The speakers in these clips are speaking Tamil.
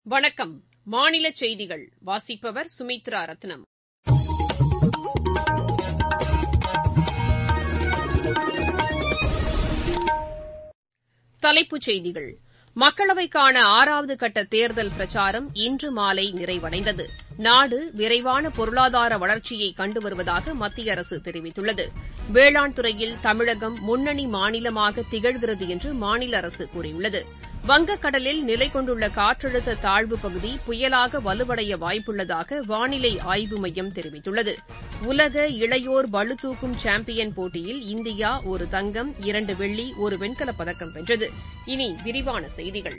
வணக்கம் மாநில செய்திகள் வாசிப்பவர் சுமித்ரா ரத்னம் தலைப்புச் செய்திகள் மக்களவைக்கான ஆறாவது கட்ட தேர்தல் பிரச்சாரம் இன்று மாலை நிறைவடைந்தது நாடு விரைவான பொருளாதார வளர்ச்சியை கண்டு வருவதாக மத்திய அரசு தெரிவித்துள்ளது வேளாண் துறையில் தமிழகம் முன்னணி மாநிலமாக திகழ்கிறது என்று மாநில அரசு கூறியுள்ளது வங்கக்கடலில் நிலை கொண்டுள்ள காற்றழுத்த தாழ்வுப் பகுதி புயலாக வலுவடைய வாய்ப்புள்ளதாக வானிலை ஆய்வு மையம் தெரிவித்துள்ளது உலக இளையோர் பளுதூக்கும் சாம்பியன் போட்டியில் இந்தியா ஒரு தங்கம் இரண்டு வெள்ளி ஒரு வெண்கலப் பதக்கம் வென்றது இனி விரிவான செய்திகள்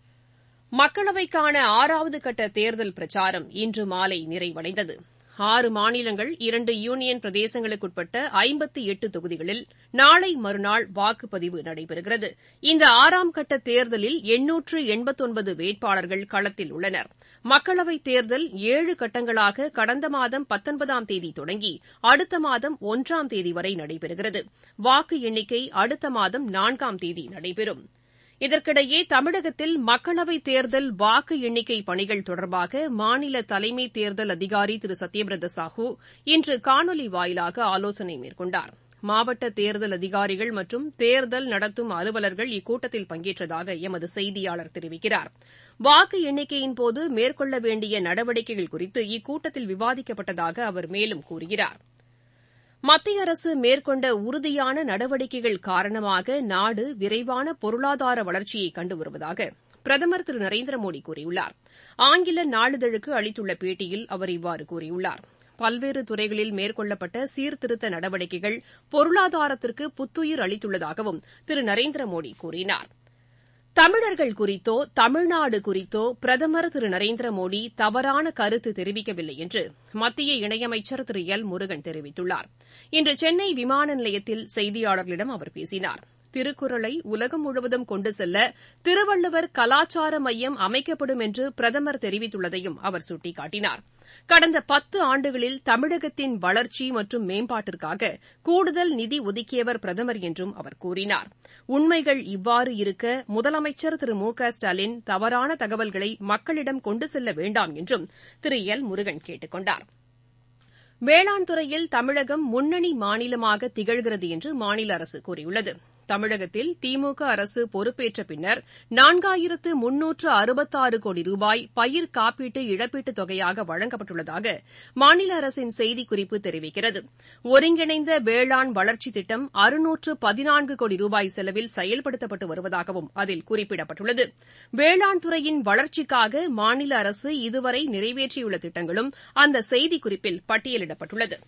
மக்களவைக்கான ஆறாவது கட்ட தேர்தல் பிரச்சாரம் இன்று மாலை நிறைவடைந்தது ஆறு மாநிலங்கள் இரண்டு யூனியன் பிரதேசங்களுக்குட்பட்ட ஐம்பத்து எட்டு தொகுதிகளில் நாளை மறுநாள் வாக்குப்பதிவு நடைபெறுகிறது இந்த ஆறாம் கட்ட தேர்தலில் எண்ணூற்று எண்பத்தொன்பது வேட்பாளர்கள் களத்தில் உள்ளனர் மக்களவைத் தேர்தல் ஏழு கட்டங்களாக கடந்த மாதம் பத்தொன்பதாம் தேதி தொடங்கி அடுத்த மாதம் ஒன்றாம் தேதி வரை நடைபெறுகிறது வாக்கு எண்ணிக்கை அடுத்த மாதம் நான்காம் தேதி நடைபெறும் இதற்கிடையே தமிழகத்தில் மக்களவைத் தேர்தல் வாக்கு எண்ணிக்கை பணிகள் தொடர்பாக மாநில தலைமை தேர்தல் அதிகாரி திரு சத்யபிரத சாஹூ இன்று காணொலி வாயிலாக ஆலோசனை மேற்கொண்டார் மாவட்ட தேர்தல் அதிகாரிகள் மற்றும் தேர்தல் நடத்தும் அலுவலர்கள் இக்கூட்டத்தில் பங்கேற்றதாக எமது செய்தியாளர் தெரிவிக்கிறார் வாக்கு எண்ணிக்கையின்போது மேற்கொள்ள வேண்டிய நடவடிக்கைகள் குறித்து இக்கூட்டத்தில் விவாதிக்கப்பட்டதாக அவர் மேலும் கூறுகிறார் மத்திய அரசு மேற்கொண்ட உறுதியான நடவடிக்கைகள் காரணமாக நாடு விரைவான பொருளாதார வளர்ச்சியை கண்டு வருவதாக பிரதமர் திரு நரேந்திர மோடி கூறியுள்ளார் ஆங்கில நாளிதழுக்கு அளித்துள்ள பேட்டியில் அவர் இவ்வாறு கூறியுள்ளார் பல்வேறு துறைகளில் மேற்கொள்ளப்பட்ட சீர்திருத்த நடவடிக்கைகள் பொருளாதாரத்திற்கு புத்துயிர் அளித்துள்ளதாகவும் திரு நரேந்திர மோடி கூறினார் தமிழர்கள் குறித்தோ தமிழ்நாடு குறித்தோ பிரதமர் திரு நரேந்திர மோடி தவறான கருத்து தெரிவிக்கவில்லை என்று மத்திய இணையமைச்சர் திரு எல் முருகன் தெரிவித்துள்ளார் இன்று சென்னை விமான நிலையத்தில் செய்தியாளர்களிடம் அவர் பேசினார் திருக்குறளை உலகம் முழுவதும் கொண்டு செல்ல திருவள்ளுவர் கலாச்சார மையம் அமைக்கப்படும் என்று பிரதமர் தெரிவித்துள்ளதையும் அவர் சுட்டிக்காட்டினார் கடந்த பத்து ஆண்டுகளில் தமிழகத்தின் வளர்ச்சி மற்றும் மேம்பாட்டிற்காக கூடுதல் நிதி ஒதுக்கியவர் பிரதமர் என்றும் அவர் கூறினார் உண்மைகள் இவ்வாறு இருக்க முதலமைச்சர் திரு மு க ஸ்டாலின் தவறான தகவல்களை மக்களிடம் கொண்டு செல்ல வேண்டாம் என்றும் திரு எல் முருகன் கேட்டுக் கொண்டார் வேளாண் துறையில் தமிழகம் முன்னணி மாநிலமாக திகழ்கிறது என்று மாநில அரசு கூறியுள்ளது தமிழகத்தில் திமுக அரசு பொறுப்பேற்ற பின்னர் நான்காயிரத்து முன்னூற்று அறுபத்தாறு கோடி ரூபாய் பயிர் காப்பீட்டு இழப்பீட்டுத் தொகையாக வழங்கப்பட்டுள்ளதாக மாநில அரசின் செய்திக்குறிப்பு தெரிவிக்கிறது ஒருங்கிணைந்த வேளாண் வளர்ச்சித் திட்டம் அறுநூற்று பதினான்கு கோடி ரூபாய் செலவில் செயல்படுத்தப்பட்டு வருவதாகவும் அதில் குறிப்பிடப்பட்டுள்ளது வேளாண் துறையின் வளர்ச்சிக்காக மாநில அரசு இதுவரை நிறைவேற்றியுள்ள திட்டங்களும் அந்த செய்திக்குறிப்பில் பட்டியலிடப்பட்டுள்ளது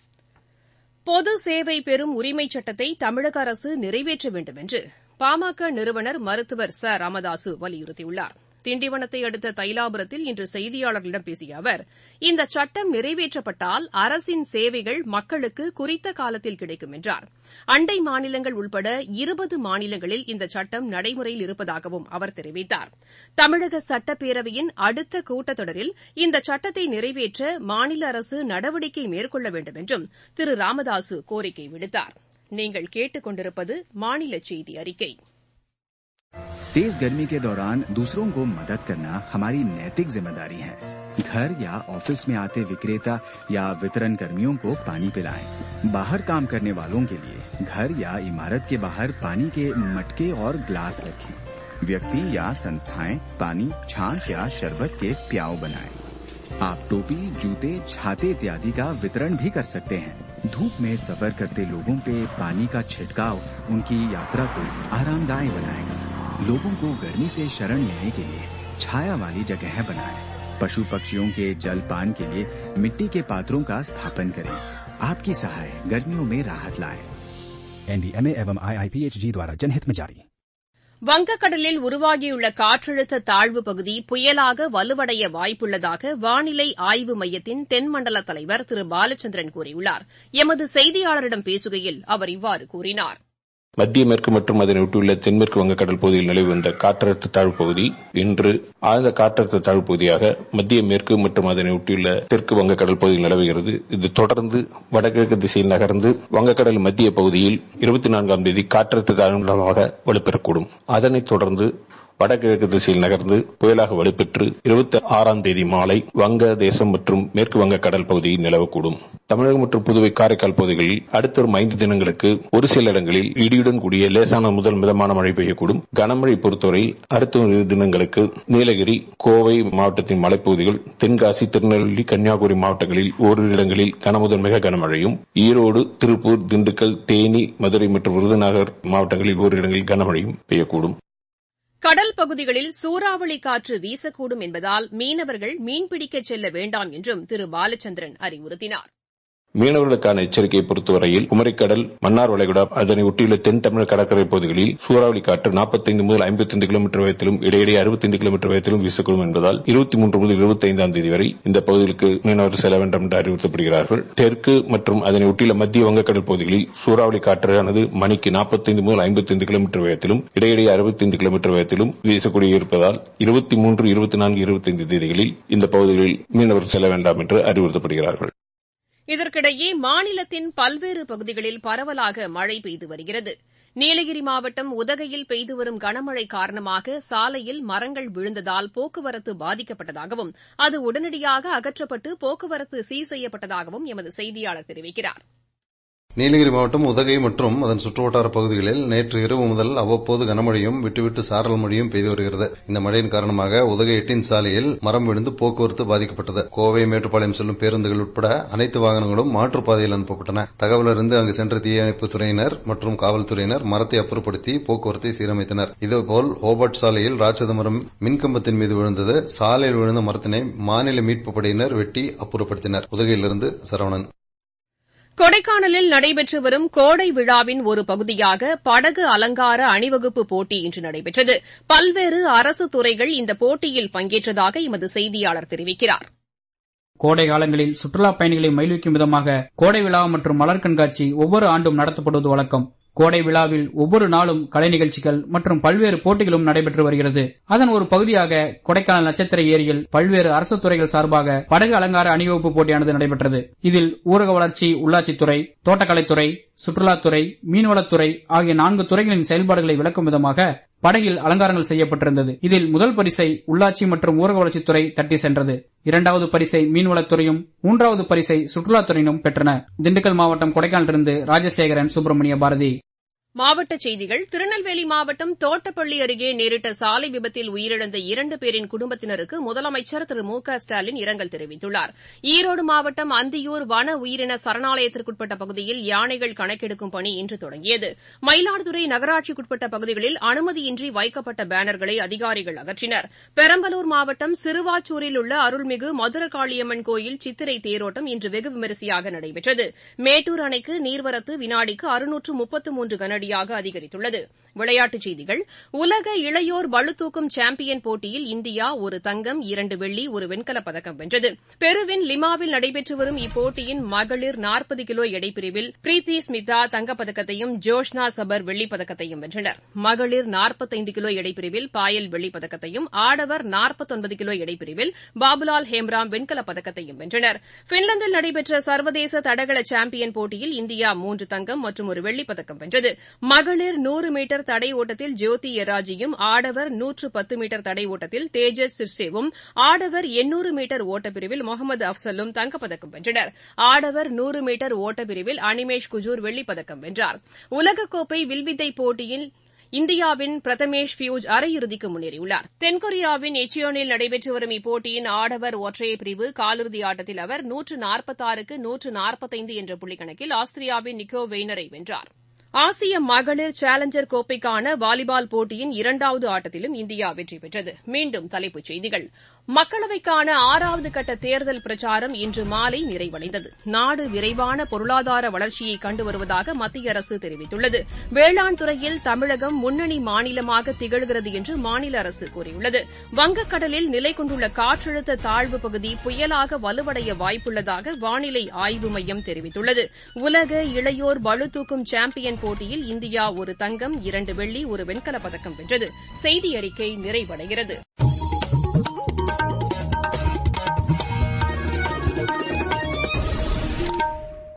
பொது சேவை பெறும் உரிமைச் சட்டத்தை தமிழக அரசு நிறைவேற்ற வேண்டும் என்று பாமக நிறுவனர் மருத்துவர் ச ராமதாசு வலியுறுத்தியுள்ளார் திண்டிவனத்தை அடுத்த தைலாபுரத்தில் இன்று செய்தியாளர்களிடம் பேசிய அவர் இந்த சட்டம் நிறைவேற்றப்பட்டால் அரசின் சேவைகள் மக்களுக்கு குறித்த காலத்தில் கிடைக்கும் என்றார் அண்டை மாநிலங்கள் உட்பட இருபது மாநிலங்களில் இந்த சட்டம் நடைமுறையில் இருப்பதாகவும் அவர் தெரிவித்தார் தமிழக சட்டப்பேரவையின் அடுத்த கூட்டத்தொடரில் இந்த சட்டத்தை நிறைவேற்ற மாநில அரசு நடவடிக்கை மேற்கொள்ள வேண்டும் என்றும் திரு ராமதாசு கோரிக்கை விடுத்தார் நீங்கள் கேட்டுக் கொண்டிருப்பது மாநில செய்தி அறிக்கை तेज गर्मी के दौरान दूसरों को मदद करना हमारी नैतिक जिम्मेदारी है घर या ऑफिस में आते विक्रेता या वितरण कर्मियों को पानी पिलाएं। बाहर काम करने वालों के लिए घर या इमारत के बाहर पानी के मटके और ग्लास रखें व्यक्ति या संस्थाएं पानी छाछ या शरबत के प्याव बनाएं। आप टोपी जूते छाते इत्यादि का वितरण भी कर सकते हैं धूप में सफर करते लोगों पे पानी का छिड़काव उनकी यात्रा को आरामदायक बनाएगा लोगों को गर्मी से शरण लेने के लिए छाया वाली जगह बनाएं। पशु पक्षियों के जल पान के लिए मिट्टी के पात्रों का स्थापन करें आपकी सहाय गर्मियों में राहत लाए एनडीएमए एवं आईआईपीएचजी द्वारा जनहित में जारी வங்கக்கடலில் உருவாகியுள்ள காற்றழுத்த தாழ்வு பகுதி புயலாக வலுவடைய வாய்ப்புள்ளதாக வானிலை ஆய்வு மையத்தின் தென்மண்டல தலைவர் திரு பாலச்சந்திரன் கூறியுள்ளார் எமது செய்தியாளரிடம் பேசுகையில் அவர் இவ்வாறு கூறினார் மத்திய மேற்கு மற்றும் அதனை ஒட்டியுள்ள தென்மேற்கு வங்கக்கடல் பகுதியில் நிலவி வந்த காற்றழுத்த தாழ்வு பகுதி இன்று ஆழ்ந்த காற்றழுத்த தாழ்வு பகுதியாக மத்திய மேற்கு மற்றும் அதனை ஒட்டியுள்ள தெற்கு வங்கக்கடல் பகுதியில் நிலவுகிறது இது தொடர்ந்து வடகிழக்கு திசையில் நகர்ந்து வங்கக்கடல் மத்திய பகுதியில் இருபத்தி நான்காம் தேதி காற்றழுத்த தாழ்வு வலுப்பெறக்கூடும் அதனைத் தொடர்ந்து வடகிழக்கு திசையில் நகர்ந்து புயலாக வலுப்பெற்று இருபத்தி ஆறாம் தேதி மாலை வங்க தேசம் மற்றும் மேற்கு வங்க கடல் பகுதியில் நிலவக்கூடும் தமிழகம் மற்றும் புதுவை காரைக்கால் பகுதிகளில் அடுத்த வரும் ஐந்து தினங்களுக்கு ஒரு சில இடங்களில் இடியுடன் கூடிய லேசான முதல் மிதமான மழை பெய்யக்கூடும் கனமழை பொறுத்தவரை அடுத்த இரு தினங்களுக்கு நீலகிரி கோவை மாவட்டத்தின் மலைப்பகுதிகள் தென்காசி திருநெல்வேலி கன்னியாகுமரி மாவட்டங்களில் ஓரிரு இடங்களில் கனமுதல் மிக கனமழையும் ஈரோடு திருப்பூர் திண்டுக்கல் தேனி மதுரை மற்றும் விருதுநகர் மாவட்டங்களில் ஓரிரு இடங்களில் கனமழையும் பெய்யக்கூடும் கடல் பகுதிகளில் சூறாவளி காற்று வீசக்கூடும் என்பதால் மீனவர்கள் மீன்பிடிக்கச் செல்ல வேண்டாம் என்றும் திரு பாலச்சந்திரன் அறிவுறுத்தினார் மீனவர்களுக்கான எச்சரிக்கையை பொறுத்தவரையில் குமரிக்கடல் மன்னார் வளைகுடா அதனை ஒட்டியுள்ள தென் தமிழக கடற்கரை பகுதிகளில் சூறாவளி காற்று நாற்பத்தைந்து முதல் ஐம்பத்தைந்து கிலோமீட்டர் வேகத்திலும் இடையிடையே அறுபத்தைந்து கிலோமீட்டர் வேகத்திலும் வீசக்கூடும் என்பதால் இருபத்தி மூன்று முதல் இருபத்தி ஐந்தாம் தேதி வரை இந்த பகுதிகளுக்கு மீனவர்கள் செல்ல வேண்டாம் என்று அறிவுறுத்தப்படுகிறார்கள் தெற்கு மற்றும் அதனை ஒட்டியுள்ள மத்திய வங்கக்கடல் பகுதிகளில் சூறாவளி காற்றானது மணிக்கு நாற்பத்தைந்து முதல் ஐம்பத்தைந்து கிலோமீட்டர் வேகத்திலும் இடையிடையே அறுபத்தைந்து கிலோமீட்டர் வேகத்திலும் வீசக்கூடிய இருப்பதால் இருபத்தி மூன்று இருபத்தி நான்கு இருபத்தைந்து தேதிகளில் இந்த பகுதிகளில் மீனவர்கள் செல்ல வேண்டாம் என்று அறிவுறுத்தப்படுகிறார்கள் இதற்கிடையே மாநிலத்தின் பல்வேறு பகுதிகளில் பரவலாக மழை பெய்து வருகிறது நீலகிரி மாவட்டம் உதகையில் பெய்து வரும் கனமழை காரணமாக சாலையில் மரங்கள் விழுந்ததால் போக்குவரத்து பாதிக்கப்பட்டதாகவும் அது உடனடியாக அகற்றப்பட்டு போக்குவரத்து சீர் செய்யப்பட்டதாகவும் எமது செய்தியாளர் தெரிவிக்கிறார் நீலகிரி மாவட்டம் உதகை மற்றும் அதன் சுற்றுவட்டார பகுதிகளில் நேற்று இரவு முதல் அவ்வப்போது கனமழையும் விட்டுவிட்டு சாரல் மழையும் பெய்து வருகிறது இந்த மழையின் காரணமாக உதகை எட்டின் சாலையில் மரம் விழுந்து போக்குவரத்து பாதிக்கப்பட்டது கோவை மேட்டுப்பாளையம் செல்லும் பேருந்துகள் உட்பட அனைத்து வாகனங்களும் மாற்றுப்பாதையில் அனுப்பப்பட்டன தகவல் அறிந்து அங்கு சென்ற தீயணைப்புத் துறையினர் மற்றும் காவல்துறையினர் மரத்தை அப்புறப்படுத்தி போக்குவரத்தை சீரமைத்தனர் இதேபோல் ஹோபர்ட் சாலையில் ராட்சத மரம் மின்கம்பத்தின் மீது விழுந்தது சாலையில் விழுந்த மரத்தினை மாநில மீட்புப் படையினர் வெட்டி அப்புறப்படுத்தினர் உதகையிலிருந்து சரவணன் கொடைக்கானலில் நடைபெற்று வரும் கோடை விழாவின் ஒரு பகுதியாக படகு அலங்கார அணிவகுப்பு போட்டி இன்று நடைபெற்றது பல்வேறு அரசு துறைகள் இந்த போட்டியில் பங்கேற்றதாக எமது செய்தியாளர் தெரிவிக்கிறார் கோடை காலங்களில் சுற்றுலாப் பயணிகளை மகிழ்விக்கும் விதமாக கோடை விழா மற்றும் மலர் கண்காட்சி ஒவ்வொரு ஆண்டும் நடத்தப்படுவது வழக்கம் கோடை விழாவில் ஒவ்வொரு நாளும் கலை நிகழ்ச்சிகள் மற்றும் பல்வேறு போட்டிகளும் நடைபெற்று வருகிறது அதன் ஒரு பகுதியாக கொடைக்கானல் நட்சத்திர ஏரியில் பல்வேறு அரசு துறைகள் சார்பாக படகு அலங்கார அணிவகுப்பு போட்டியானது நடைபெற்றது இதில் ஊரக வளர்ச்சி உள்ளாட்சித்துறை தோட்டக்கலைத்துறை சுற்றுலாத்துறை மீன்வளத்துறை ஆகிய நான்கு துறைகளின் செயல்பாடுகளை விளக்கும் விதமாக படகில் அலங்காரங்கள் செய்யப்பட்டிருந்தது இதில் முதல் பரிசை உள்ளாட்சி மற்றும் ஊரக வளர்ச்சித்துறை தட்டி சென்றது இரண்டாவது பரிசை மீன்வளத்துறையும் மூன்றாவது பரிசை சுற்றுலாத்துறையினும் பெற்றன திண்டுக்கல் மாவட்டம் கொடைக்கானலிருந்து ராஜசேகரன் சுப்பிரமணிய பாரதி மாவட்டச் செய்திகள் திருநெல்வேலி மாவட்டம் தோட்டப்பள்ளி அருகே நேரிட்ட சாலை விபத்தில் உயிரிழந்த இரண்டு பேரின் குடும்பத்தினருக்கு முதலமைச்சர் திரு மு க ஸ்டாலின் இரங்கல் தெரிவித்துள்ளார் ஈரோடு மாவட்டம் அந்தியூர் வன உயிரின சரணாலயத்திற்குட்பட்ட பகுதியில் யானைகள் கணக்கெடுக்கும் பணி இன்று தொடங்கியது மயிலாடுதுறை நகராட்சிக்குட்பட்ட பகுதிகளில் அனுமதியின்றி வைக்கப்பட்ட பேனர்களை அதிகாரிகள் அகற்றினர் பெரம்பலூர் மாவட்டம் சிறுவாச்சூரில் உள்ள அருள்மிகு மதுரகாளியம்மன் கோயில் சித்திரை தேரோட்டம் இன்று வெகு விமரிசையாக நடைபெற்றது மேட்டூர் அணைக்கு நீர்வரத்து வினாடிக்கு அறுநூற்று முப்பத்து மூன்று கன அடியாக அதிகரித்துள்ளது விளையாட்டுச் செய்திகள் உலக இளையோர் பளுதூக்கும் சாம்பியன் போட்டியில் இந்தியா ஒரு தங்கம் இரண்டு வெள்ளி ஒரு வெண்கலப் பதக்கம் வென்றது பெருவின் லிமாவில் நடைபெற்று வரும் இப்போட்டியின் மகளிர் நாற்பது கிலோ எடைப்பிரிவில் பிரீத்தி ஸ்மிதா தங்கப்பதக்கத்தையும் ஜோஷ்னா சபர் வெள்ளிப் பதக்கத்தையும் வென்றனர் மகளிர் நாற்பத்தைந்து கிலோ எடைப்பிரிவில் பாயல் வெள்ளிப் பதக்கத்தையும் ஆடவர் நாற்பத்தொன்பது கிலோ எடைப்பிரிவில் பாபுலால் ஹேம்ராம் வெண்கலப் பதக்கத்தையும் வென்றனர் பின்லாந்தில் நடைபெற்ற சர்வதேச தடகள சாம்பியன் போட்டியில் இந்தியா மூன்று தங்கம் மற்றும் ஒரு வெள்ளிப் பதக்கம் வென்றது மகளிர் நூறு மீட்டர் தடை ஓட்டத்தில் ஜோதி எராஜியும் ஆடவர் நூற்று பத்து மீட்டர் தடை ஓட்டத்தில் தேஜஸ் சிர்சேவும் ஆடவர் எண்ணூறு மீட்டர் ஓட்டப்பிரிவில் முகமது அப்சலும் தங்கப்பதக்கம் வென்றனர் ஆடவர் நூறு மீட்டர் ஓட்டப்பிரிவில் அனிமேஷ் குஜூர் வெள்ளிப்பதக்கம் வென்றார் உலகக்கோப்பை வில்வித்தை போட்டியில் இந்தியாவின் பிரதமேஷ் பியூஜ் அரையிறுதிக்கு முன்னேறியுள்ளார் தென்கொரியாவின் எச்சியோனில் நடைபெற்று வரும் இப்போட்டியின் ஆடவர் ஒற்றையர் பிரிவு காலிறுதி ஆட்டத்தில் அவர் நூற்று நாற்பத்தாறுக்கு நூற்று நாற்பத்தைந்து என்ற புள்ளிக்கணக்கில் ஆஸ்திரியாவின் நிக்கோ வெய்னரை வென்றார் ஆசிய மகளிர் சேலஞ்சர் கோப்பைக்கான வாலிபால் போட்டியின் இரண்டாவது ஆட்டத்திலும் இந்தியா வெற்றி பெற்றது மீண்டும் தலைப்புச் செய்திகள் மக்களவைக்கான ஆறாவது கட்ட தேர்தல் பிரச்சாரம் இன்று மாலை நிறைவடைந்தது நாடு விரைவான பொருளாதார வளர்ச்சியை கண்டு வருவதாக மத்திய அரசு தெரிவித்துள்ளது வேளாண் துறையில் தமிழகம் முன்னணி மாநிலமாக திகழ்கிறது என்று மாநில அரசு கூறியுள்ளது வங்கக்கடலில் நிலை கொண்டுள்ள காற்றழுத்த தாழ்வு பகுதி புயலாக வலுவடைய வாய்ப்புள்ளதாக வானிலை ஆய்வு மையம் தெரிவித்துள்ளது உலக இளையோர் பளுதூக்கும் சாம்பியன் போட்டியில் இந்தியா ஒரு தங்கம் இரண்டு வெள்ளி ஒரு வெண்கலப் பதக்கம் வென்றது செய்தி அறிக்கை நிறைவடைகிறது